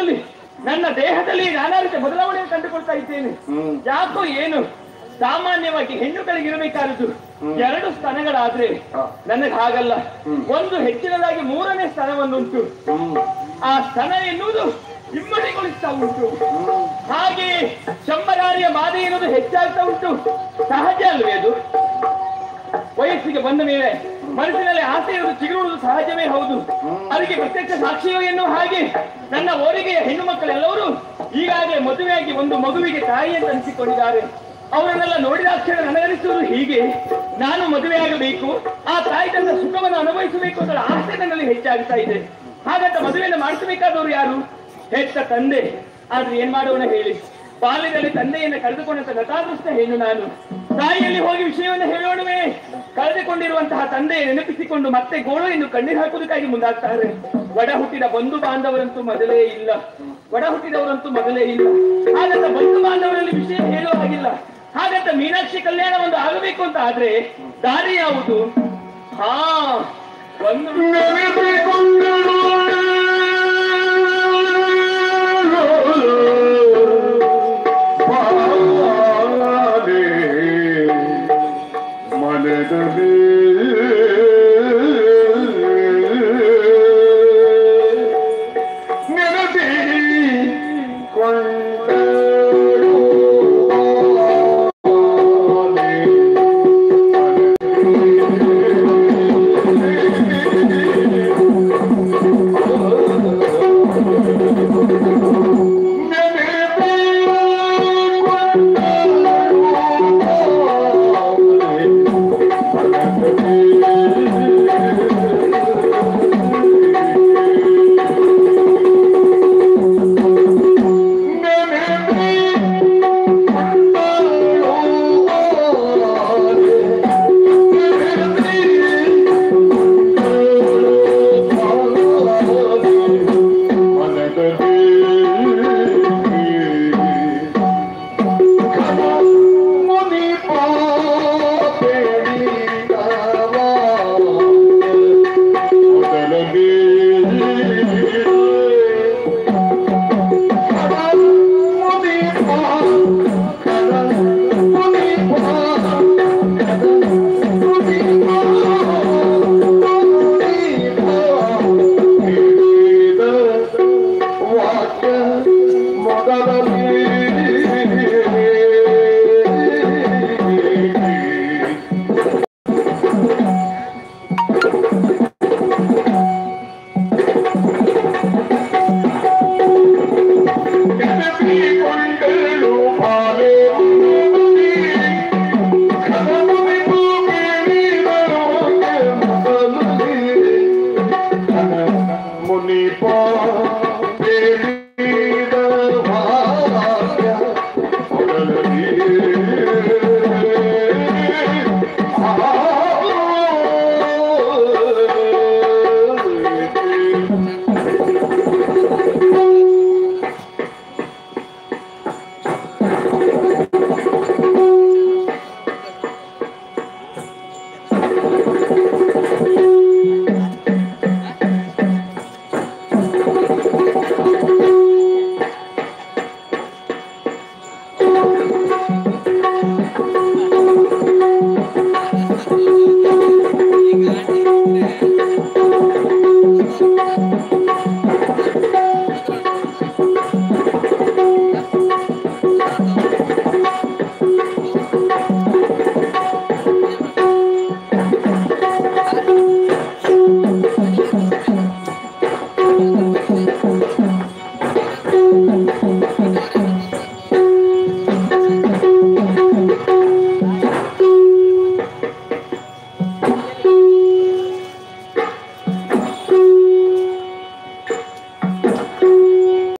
ಕಾಲದಲ್ಲಿ ನನ್ನ ದೇಹದಲ್ಲಿ ನಾನಾ ರೀತಿಯ ಬದಲಾವಣೆಯನ್ನು ಕಂಡುಕೊಳ್ತಾ ಇದ್ದೇನೆ ಹ್ಮ್ ಯಾಕೋ ಏನು ಸಾಮಾನ್ಯವಾಗಿ ಹೆಣ್ಣುಗಳಿಗೆ ಇರಬೇಕಾದದ್ದು ಎರಡು ಸ್ತನಗಳಾದ್ರೆ ಹಾ. ನನಗೆ ಹಾಗಲ್ಲ ಹ್ಮ್. ಒಂದು ಹೆಚ್ಚಿನದಾಗಿ ಮೂರನೇ ಸ್ತನವನ್ನುಂಟು ಹ್ಮ್ ಆ ಸ್ತನ ಎನ್ನುವುದು ಇಮ್ಮಡಿಗೊಳಿಸ್ತಾ ಉಂಟು ಹ್ಮ್ ಹಾಗೆ ಚಮ್ಮರಾರಿಯ ಬಾಧೆ ಎನ್ನುವುದು ಹೆಚ್ಚಾಗ್ತಾ ಉಂಟು ಸಹಜ ಅಲ್ವೇ ಅದು ವಯಸ್ಸಿಗೆ ಬಂದ ಮೇಲೆ ಮನಸ್ಸಿನಲ್ಲಿ ಆಸೆ ಇರುವುದು ಚಿಗುರುವುದು ಸಹಜವೇ ಹೌದು ಅದಕ್ಕೆ ಪ್ರತ್ಯಕ್ಷ ಸಾಕ್ಷಿಯೋ ಎನ್ನುವ ಹಾಗೆ ನನ್ನ ಓರಿಗೆಯ ಹೆಣ್ಣು ಮಕ್ಕಳೆಲ್ಲರೂ ಈಗಾಗಲೇ ಮದುವೆಯಾಗಿ ಒಂದು ಮಗುವಿಗೆ ತಾಯಿ ಅಂತ ಅನಿಸಿಕೊಂಡಿದ್ದಾರೆ ಅವರನ್ನೆಲ್ಲ ನೋಡಿದಾಕ್ಷಣ ನನಗನಿಸುವುದು ಹೀಗೆ ನಾನು ಮದುವೆಯಾಗಬೇಕು ಆ ತಾಯಿ ತನ್ನ ಸುಖವನ್ನು ಅನುಭವಿಸಬೇಕು ಅನ್ನೋ ಆಸೆ ನನ್ನಲ್ಲಿ ಹೆಚ್ಚಾಗ್ತಾ ಇದೆ ಹಾಗಂತ ಮದುವೆಯನ್ನು ಮಾಡಿಸಬೇಕಾದವರು ಯಾರು ಹೆತ್ತ ತಂದೆ ಆದ್ರೆ ಏನ್ ಮಾಡೋಣ ಹೇಳಿ ಬಾಲ್ಯದಲ್ಲಿ ತಂದೆಯನ್ನು ಕಳೆದುಕೊಂಡಂತ ನಟಾದೃಷ್ಟ ಹೆಣ್ಣು ನಾನು ತಾಯಿಯಲ್ಲಿ ಹೋಗಿ ವಿಷಯವನ್ನು ಹೇಳೋಣವೇ ಕಳೆದುಕೊಂಡಿರುವಂತಹ ತಂದೆ ನೆನಪಿಸಿಕೊಂಡು ಮತ್ತೆ ಗೋಳು ಎಂದು ಕಣ್ಣೀರು ಹಾಕುವುದಕ್ಕಾಗಿ ಮುಂದಾಗ್ತಾರೆ ಒಡ ಹುಟ್ಟಿದ ಬಂಧು ಬಾಂಧವರಂತೂ ಮೊದಲೇ ಇಲ್ಲ ಒಡ ಹುಟ್ಟಿದವರಂತೂ ಮೊದಲೇ ಇಲ್ಲ ಹಾಗಂತ ಬಂಧು ಬಾಂಧವರಲ್ಲಿ ವಿಷಯ ಹೇಳುವ ಹಾಗಿಲ್ಲ ಹಾಗಂತ ಮೀನಾಕ್ಷಿ ಕಲ್ಯಾಣ ಒಂದು ಆಗಬೇಕು ಅಂತ ಆದ್ರೆ ದಾರಿ ಯಾವುದು ಹಾ ಒಂದು ವಾಕ್ಯ ಮೊದಲ